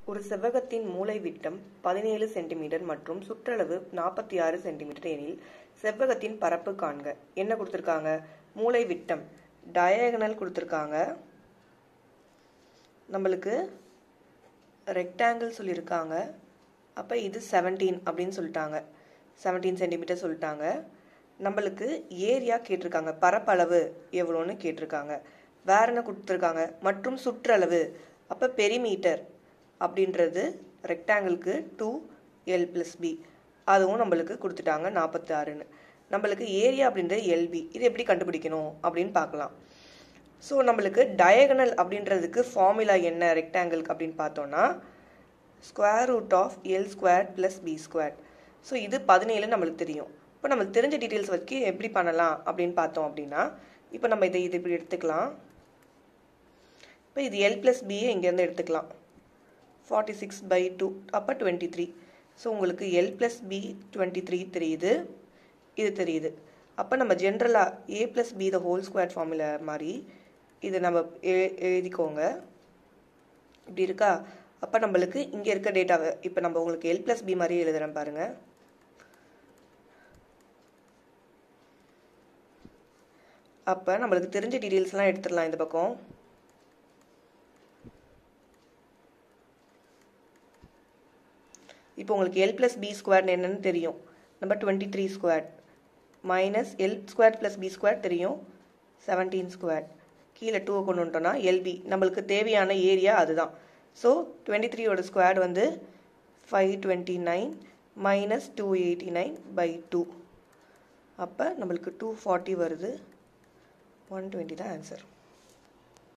ஒரு செவ்வகத்தின் மூலை விட்டம் பதினேழு சென்டிமீட்டர் மற்றும் சுற்றளவு நாற்பத்தி ஆறு சென்டிமீட்டர் எனில் செவ்வகத்தின் பரப்பு காண்க என்ன கொடுத்துருக்காங்க மூலை விட்டம் டயகனல் கொடுத்துருக்காங்க நம்மளுக்கு ரெக்டாங்கிள் சொல்லியிருக்காங்க அப்போ இது செவன்டீன் அப்படின்னு சொல்லிட்டாங்க செவன்டீன் சென்டிமீட்டர் சொல்லிட்டாங்க நம்மளுக்கு ஏரியா கேட்டிருக்காங்க பரப்பளவு எவ்வளோன்னு கேட்டிருக்காங்க வேற என்ன கொடுத்துருக்காங்க மற்றும் சுற்றளவு அப்போ பெரிமீட்டர் அப்படின்றது ரெக்டாங்கிளுக்கு டூ எல் ப்ளஸ் பி அதுவும் நம்மளுக்கு கொடுத்துட்டாங்க நாற்பத்தி ஆறுன்னு நம்மளுக்கு ஏரியா அப்படின்றது எல்பி இது எப்படி கண்டுபிடிக்கணும் அப்படின்னு பார்க்கலாம் ஸோ நம்மளுக்கு டயகனல் அப்படின்றதுக்கு ஃபார்முலா என்ன ரெக்டாங்கிளுக்கு அப்படின்னு பார்த்தோன்னா square root of L square plus B square so இது பதினேழு நம்மளுக்கு தெரியும் இப்போ நம்மளுக்கு தெரிஞ்ச டீட்டெயில்ஸ் வச்சு எப்படி பண்ணலாம் அப்படின்னு பார்த்தோம் அப்படின்னா இப்போ நம்ம இதை இது இப்படி எடுத்துக்கலாம் இப்போ இது எல் ப்ளஸ் பியை இங்கேருந்து எடுத்துக்கலாம் ஃபார்ட்டி சிக்ஸ் பை டூ அப்போ டுவெண்ட்டி த்ரீ ஸோ உங்களுக்கு L plus B twenty three தெரியுது இது தெரியுது அப்போ நம்ம ஜென்ரலாக A plus B the whole square formula மாதிரி இது நம்ம எ எழுதிக்கோங்க இப்படி இருக்கா அப்போ நம்மளுக்கு இங்கே இருக்க டேட்டாவை இப்போ நம்ம உங்களுக்கு எல் ப்ளஸ் பி மாதிரி எழுதுகிறேன் பாருங்கள் அப்போ நம்மளுக்கு தெரிஞ்ச டீட்டெயில்ஸ்லாம் எடுத்துடலாம் இந்த பக்கம் இப்போ உங்களுக்கு எல் ப்ளஸ் பி ஸ்கொயர் என்னன்னு தெரியும் நம்ம twenty three square minus L square plus B square தெரியும் செவன்டீன் ஸ்கொயர் கீழே டூவை கொண்டு வந்துட்டோம்னா எல்பி நம்மளுக்கு தேவையான ஏரியா அதுதான் ஸோ டுவெண்ட்டி த்ரீயோட ஸ்கொயர் வந்து five twenty nine minus two eighty nine by two அப்போ நம்மளுக்கு டூ ஃபார்ட்டி வருது ஒன் டுவெண்ட்டி தான் ஆன்சர்